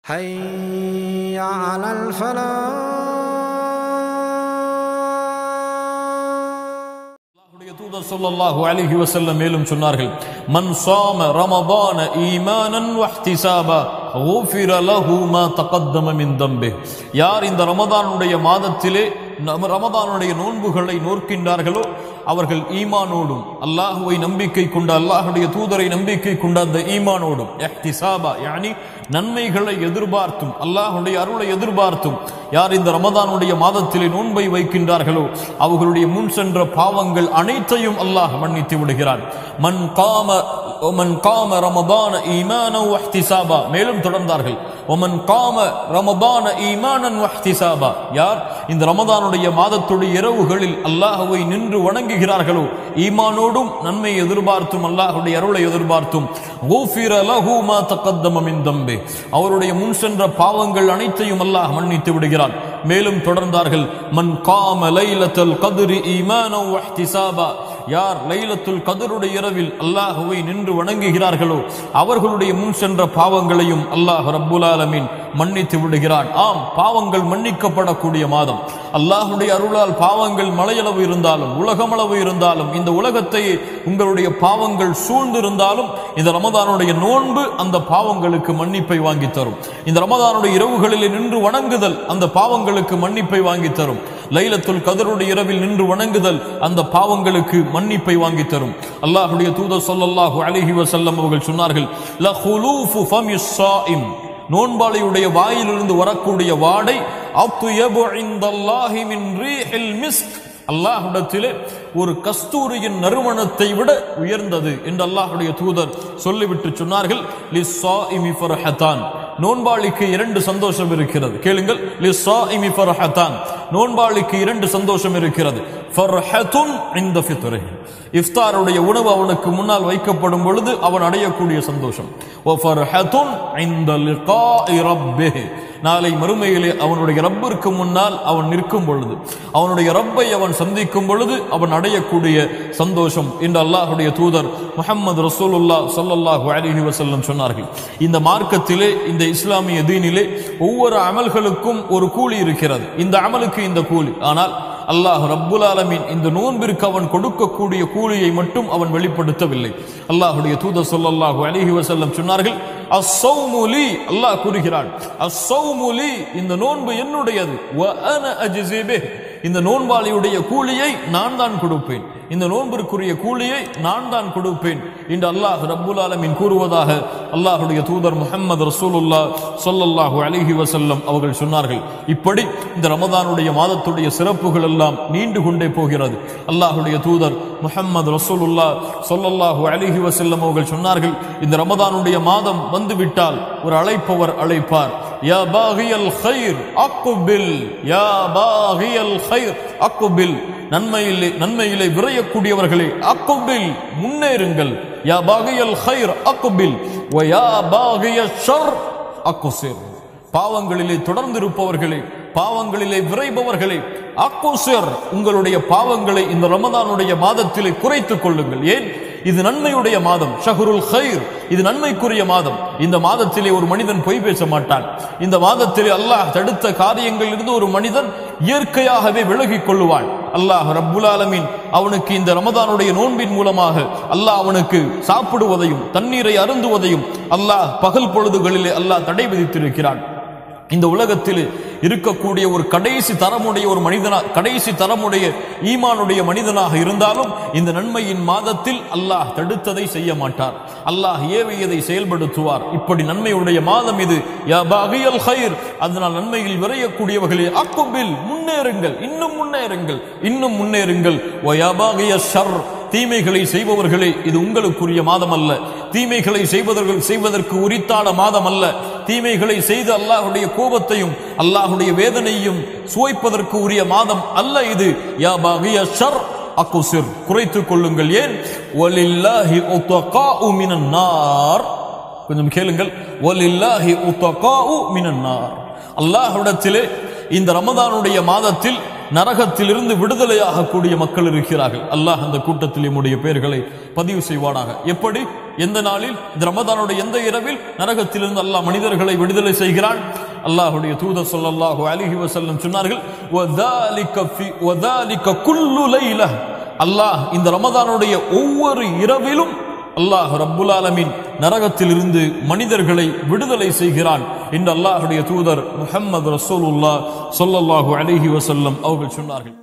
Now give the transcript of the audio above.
حي على الفلاح அல்லாஹ்வுடைய தூதர் ஸல்லல்லாஹு அலைஹி வஸல்லம் மேலும் சொன்னார்கள் மன் ஸாம ரமபான ஈமானன் வஹ்திசாபா غفر له ما تقدم من ذنبه யார் இந்த ரமதானுடைய மாதத்திலே நம்ம ரமதானுடைய நோன்புகளை நோக்கின்றார்களோ அவர்கள் ஈமானோடும் அல்லாஹுவை நம்பிக்கை கொண்ட அல்லாஹுடைய தூதரை நம்பிக்கை கொண்ட அந்த ஈமானோடும் இஹ்திசாபா யானி நன்மைகளை எதிர்பார்த்தும் அல்லாஹுடைய அருளை எதிர்பார்த்தும் யார் இந்த ரமதானுடைய மாதத்திலே நோன்பை வைக்கின்றார்களோ அவர்களுடைய முன் சென்ற பாவங்கள் அனைத்தையும் அல்லாஹ் மன்னித்து விடுகிறான் மன் காம ஒமன் காம ரமபான ஈமான வஹ்திசாபா மேலும் தொடர்ந்தார்கள் ஒமன் காம ரமபான ஈமானன் வஹ்திசாபா யார் இந்த ரமதானுடைய மாதத்துடைய இரவுகளில் அல்லாஹுவை நின்று வணங்குகிறார்களோ ஈமானோடும் நன்மை எதிர்பார்த்தும் அல்லாஹுடைய அருளை எதிர்பார்த்தும் غُفِرَ لَهُ مَا تَقَدَّمَ مِنْ ذَنْبِهِ அவருடைய முன் சென்ற பாவங்கள் அனைத்தையும் அல்லாஹ் மன்னித்து விடுகிறான் மேலும் தொடர்ந்தார்கள் மன் காம லைலத்தல் கதிரி ஈமானோ வஹ்திசாபா யார் லைலத்துல் கதருடைய இரவில் அல்லாஹுவை நின்று வணங்குகிறார்களோ அவர்களுடைய முன் சென்ற பாவங்களையும் அல்லாஹ் ரப்புல் ஆலமீன் மன்னித்து விடுகிறான் ஆம் பாவங்கள் மன்னிக்கப்படக்கூடிய மாதம் அல்லாஹுடைய அருளால் பாவங்கள் மலையளவு இருந்தாலும் உலகமளவு இருந்தாலும் இந்த உலகத்தை உங்களுடைய பாவங்கள் சூழ்ந்திருந்தாலும் இந்த ரமதானுடைய நோன்பு அந்த பாவங்களுக்கு மன்னிப்பை வாங்கி தரும் இந்த ரமதானுடைய இரவுகளில் நின்று வணங்குதல் அந்த பாவங்களுக்கு மன்னிப்பை வாங்கி தரும் லைலத்துல் கதருடைய இரவில் நின்று வணங்குதல் அந்த பாவங்களுக்கு மன்னிப்பை வாங்கி தரும் அல்லாஹுடைய தூதர் ஸல்லல்லாஹு அலைஹி வஸல்லம் அவர்கள் சொன்னார்கள் ல ஹுலூஃபு ஃபமிஸ் ஸாயிம் நோன்பாளியுடைய வாயிலிருந்து வரக்கூடிய வாடை அத்யபு இந்தல்லாஹி மின் ரீஹில் மிஸ்க் அல்லாஹ்விடத்திலே ஒரு கஸ்தூரியின் நறுமணத்தை விட உயர்ந்தது என்று அல்லாஹ்வுடைய தூதர் சொல்லிவிட்டு சொன்னார்கள் லிஸ்ஸாயிமி ஃபர்ஹதான் நோன்பாளிக்கு இரண்டு சந்தோஷம் இருக்கிறது கேளுங்கள் லிஸ்ஸாயிமி ஃபர்ஹதான் நோன்பாளிக்கு இரண்டு சந்தோஷம் இருக்கிறது ஃபர்ஹத்துன் இந்த ஃபித்ரிஹி இஃப்தாருடைய உணவு அவனுக்கு முன்னால் வைக்கப்படும் பொழுது அவன் அடையக்கூடிய சந்தோஷம் வ ஃபர்ஹத்துன் இந்த லிகாஇ ரப்பிஹி நாளை மறுமையிலே அவனுடைய ரப்பிற்கு முன்னால் அவன் நிற்கும் பொழுது அவனுடைய ரப்பை அவன் சந்திக்கும் பொழுது அவன் அடையக்கூடிய சந்தோஷம் என்று அல்லாஹுடைய தூதர் முஹம்மது ரசூலுல்லா ஸல்லல்லாஹு அலைஹி வஸல்லம் சொன்னார்கள் இந்த மார்க்கத்திலே இந்த இஸ்லாமிய தீனிலே ஒவ்வொரு அமல்களுக்கும் ஒரு கூலி இருக்கிறது இந்த அமலுக்கு இந்த கூலி ஆனால் அல்லாஹ் ரப்புல் ஆலமீன் இந்த நோன்பிற்கு அவன் கொடுக்கக்கூடிய கூலியை மட்டும் அவன் வெளிப்படுத்தவில்லை அல்லாஹுடைய தூதர் ஸல்லல்லாஹு அலைஹி வஸல்லம் சொன்னார்கள் அஸ்ஸௌமுலி அல்லாஹ் கூறுகிறான் அஸ்ஸௌமுலி இந்த நோன்பு என்னுடையது வ அன அஜ்ஸி பிஹ் இந்த நோன்பாளியுடைய கூலியை நான் தான் கொடுப்பேன் இந்த நோன்பிற்குரிய கூலியை நான் தான் கொடுப்பேன் என்று அல்லாஹ் ரப்புல் ஆலமீன் கூறுவதாக அல்லாஹுடைய தூதர் முஹம்மது ரசூலுல்லா ஸல்லல்லாஹு அலைஹி வஸல்லம் அவர்கள் சொன்னார்கள் இப்படி இந்த ரமதானுடைய மாதத்துடைய சிறப்புகள் எல்லாம் நீண்டு கொண்டே போகிறது அல்லாஹுடைய தூதர் முஹம்மது ரசூலுல்லா ஸல்லல்லாஹு அலைஹி வஸல்லம் அவர்கள் சொன்னார்கள் இந்த ரமதானுடைய மாதம் வந்துவிட்டால் ஒரு அழைப்பவர் அழைப்பார் யா பாகியல் ஹைர் அக்குபில் யா பாகியல் ஹைர் அக்குபில் நன்மையிலே நன்மையிலே விரையக்கூடியவர்களே அக்குபில் முன்னேறுங்கள் யா பாகியல் ஹைர் அக்குபில் வ யா பாகிய ஷர் அக்குசிர் பாவங்களிலே தொடர்ந்து இருப்பவர்களே பாவங்களிலே விரைபவர்களே அக்குசிர் உங்களுடைய பாவங்களை இந்த ரமதானுடைய மாதத்திலே குறைத்துக் கொள்ளுங்கள் ஏன் இது நன்மையுடைய மாதம் ஷஹருல் ஹைர் இது நன்மைக்குரிய மாதம் இந்த மாதத்திலே ஒரு மனிதன் பொய் பேச மாட்டான் இந்த மாதத்திலே அல்லாஹ் தடுத்த காரியங்களில் இருந்து ஒரு மனிதன் இயற்கையாகவே விலகிக் கொள்ளுவான் அல்லாஹ் ரப்புல் ஆலமீன் அவனுக்கு இந்த ரமதானுடைய நோன்பின் மூலமாக அல்லாஹ் அவனுக்கு சாப்பிடுவதையும் தண்ணீரை அருந்துவதையும் அல்லாஹ் பகல் பொழுதுகளிலே அல்லாஹ் தடை விதித்திருக்கிறான் இந்த உலகத்தில் இருக்கக்கூடிய ஒரு கடைசி தரமுடைய ஒரு மனிதனா கடைசி தரமுடைய ஈமானுடைய மனிதனாக இருந்தாலும் இந்த நன்மையின் மாதத்தில் அல்லாஹ் தடுத்ததை செய்ய மாட்டார் அல்லாஹ் ஏவியதை செயல்படுத்துவார் இப்படி நன்மையுடைய மாதம் இது யா பாகியல் ஹைர் அதனால் நன்மையில் விரையக்கூடியவர்களே அக்குபில் முன்னேறுங்கள் இன்னும் முன்னேறுங்கள் இன்னும் முன்னேறுங்கள் ஓ யா பாகிய ஷர் தீமைகளை செய்பவர்களே இது உங்களுக்குரிய மாதம் அல்ல தீமைகளை செய்வதற்கு செய்வதற்கு உரித்தான மாதம் அல்ல தீமைகளை செய்து அல்லாஹுடைய கோபத்தையும் அல்லாஹுடைய வேதனையும் சுவைப்பதற்கு உரிய மாதம் அல்ல இது யா பாகிய ஷர் அக்குசிர் குறைத்துக் கொள்ளுங்கள் ஏன் ஒலில்லாஹி உத்தகாஉ மினன் நார் கொஞ்சம் கேளுங்கள் ஒலில்லாஹி உத்தகாஉ மினன் நார் அல்லாஹ்விடத்திலே இந்த ரமதானுடைய மாதத்தில் நரகத்திலிருந்து விடுதலையாகக்கூடிய மக்கள் இருக்கிறார்கள் அல்லாஹ் அந்த கூட்டத்தில் நம்முடைய பெயர்களை பதிவு செய்வானாக எப்படி எந்த நாளில் இந்த ரமதானுடைய எந்த இரவில் நரகத்திலிருந்து அல்லாஹ் மனிதர்களை விடுதலை செய்கிறான் அல்லாஹ்வுடைய தூதர் ஸல்லல்லாஹு அலைஹி வஸல்லம் சொன்னார்கள் வதாலிக ஃபி வதாலிக குல்லு லைல அல்லாஹ் இந்த ரமதானுடைய ஒவ்வொரு இரவிலும் அல்லாஹ் ரப்புல் ஆலமீன் நரகத்திலிருந்து மனிதர்களை விடுதலை செய்கிறான் என்று அல்லாஹ்வுடைய தூதர் முஹம்மது ரசூலுல்லாஹ் ஸல்லல்லாஹு அலைஹி வஸல்லம் அவர்கள் சொன்னார்கள்